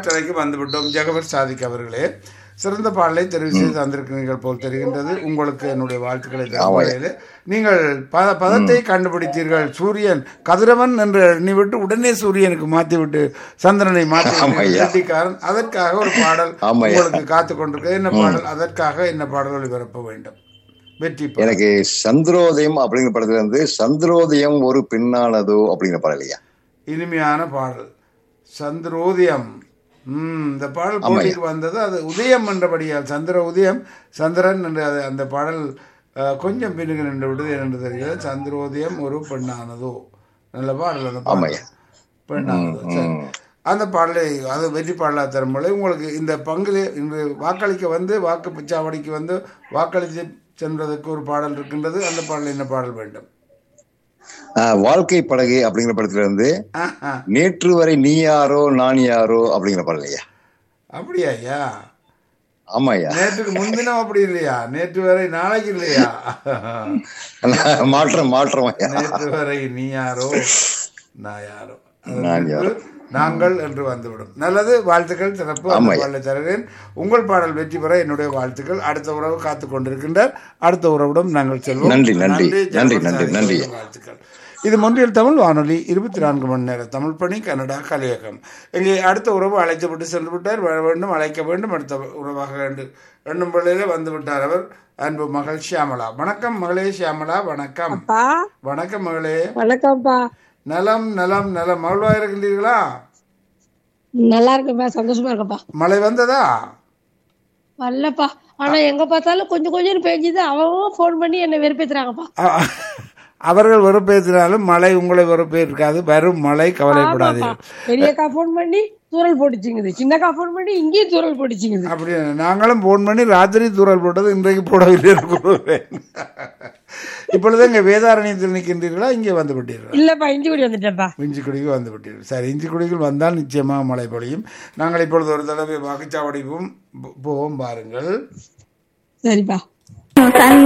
காற்றலைக்கு வந்துவிட்டோம் ஜெகவர் சாதிக் அவர்களே சிறந்த பாடலை தெரிவு செய்து தந்திருக்கிறீர்கள் போல் தெரிகின்றது உங்களுக்கு என்னுடைய வாழ்த்துக்களை தரும் வகையில் நீங்கள் பத பதத்தை கண்டுபிடித்தீர்கள் சூரியன் கதிரவன் என்று எண்ணிவிட்டு உடனே சூரியனுக்கு மாற்றிவிட்டு சந்திரனை மாற்றி ஆமாய்யா. கெட்டிக்காரன் அதற்காக ஒரு பாடல் ஆமாய்யா. உங்களுக்கு காத்து கொண்டிருக்கிறது என்ன பாடல் அதற்காக என்ன பாடல் ஒளிபரப்ப வேண்டும் வெற்றி பாடல். எனக்கு சந்திரோதயம் அப்படிங்கிற படத்துல இருந்து சந்திரோதயம் ஒரு பெண்ணானதோ அப்படிங்கிற படம் இல்லையா இனிமையான பாடல் சந்திரோதயம் ம் இந்த பாடல் போட்டிக்கு வந்தது அது உதயம் என்றபடியால் சந்திர உதயம் சந்திரன் என்று அது அந்த பாடல் அஹ், கொஞ்சம் பின்னுக்கு நின்று விடுது என்று தெரிகிறது சந்திரோதயம் ஒரு பெண்ணானதோ நல்ல பாடல் அந்த பாடல் ஆமாய்யா. பெண்ணானதோ சரி அந்த பாடலை அது வெற்றி பாடலாக தரும்போது உங்களுக்கு இந்த பங்கிலே இன்று வாக்களிக்க வந்து வாக்கு பிச்சாவடிக்கு வந்து வாக்களித்து சென்றதுக்கு ஒரு பாடல் இருக்கின்றது அந்த பாடல் என்ன பாடல் வேண்டும் ஆஹ், வாழ்க்கை படகு அப்படிங்கிற படத்துல இருந்து ஆஹா. நேற்று வரை நீ யாரோ நான் யாரோ அப்படிங்கிற படம் இல்லையா அப்படியா ஐயா ஆமாய்யா நேற்றுக்கு முன்தினம் அப்படி இல்லையா நேற்று வரை நாளைக்கு இல்லையா மாற்றம் மாற்றம் ஐயா நேற்று வரை நீ யாரோ நான் யாரோ அது நான் நேற்று நாங்கள் என்று வந்துவிடும் நல்லது வாழ்த்துக்கள் சிறப்பு அந்த ஆமாய்யா. பாடலை தருகிறேன் உங்கள் பாடல் வெற்றி பெற என்னுடைய வாழ்த்துக்கள் அடுத்த உறவு காத்து கொண்டிருக்கின்றார் அடுத்த உறவிடம் நாங்கள் செல்வோம் நன்றி, நன்றி, நன்றி, ஜெகபர் நன்றி, சாதிக்கு நன்றி. வாழ்த்துக்கள் இது மொன்றியல் தமிழ் வானொலி இருபத்தி நான்கு மணி நேர தமிழ் பணி கனடா கலியகம் இங்கே அடுத்த உறவு அழைக்கப்பட்டு சென்று விட்டார் வர வேண்டும் அழைக்க வேண்டும் அடுத்த உறவாக வேண்டும் எண்ணும் பிள்ளையில வந்து விட்டார் அவர் அன்பு மகள் ஷியாமலா வணக்கம் மகளே ஷியாமலா வணக்கம் பா வணக்கம் மகளே வணக்கம்ப்பா நலம் நலம் நலம் மகிழ்வா இருக்கின்றீர்களா நல்லா இருக்குப்பா சந்தோஷமா இருக்கப்பா மழை வந்ததா வரலப்பா ஆனா எங்க பார்த்தாலும் கொஞ்சம் கொஞ்சம் பெஞ்சுது அவங்க ஃபோன் பண்ணி என்ன வெறுப்பேத்துறாங்கப்பா அ- அவர்கள் வெறுப்பேற்றினாலும் மழை உங்களை வெறுப்பேற்காது வரும் மழை கவலைப்படாதீர்கள் பெரியக்கா ஃபோன் பண்ணி தூரல் போட்டுச்சுங்குது சின்னக்கா ஃபோன் பண்ணி இங்கேயும் தூரல் போட்டுச்சுங்குது அப்படி நாங்களும் ஃபோன் பண்ணி ராத்திரி தூரல் போட்டது இன்றைக்கு போடவில்லை என்று கூறுவேன் இப்பொழுது இங்கே வேதாரண்யத்தில் நிற்கின்றீர்களா இங்கே வந்து விட்டீர்களா இல்லப்பா இஞ்சி குடி வந்துட்டேன்ப்பா இஞ்சிக்குடிக்கு வந்து விட்டீர்கள் சரி இஞ்சிக்குடிகள் வந்தால் நிச்சயமாக மழை பொழியும் நாங்கள் இப்பொழுது ஒரு தடவை வாக்குச்சாவடிக்கும் போவோம் பாருங்கள் சரிப்பா தன்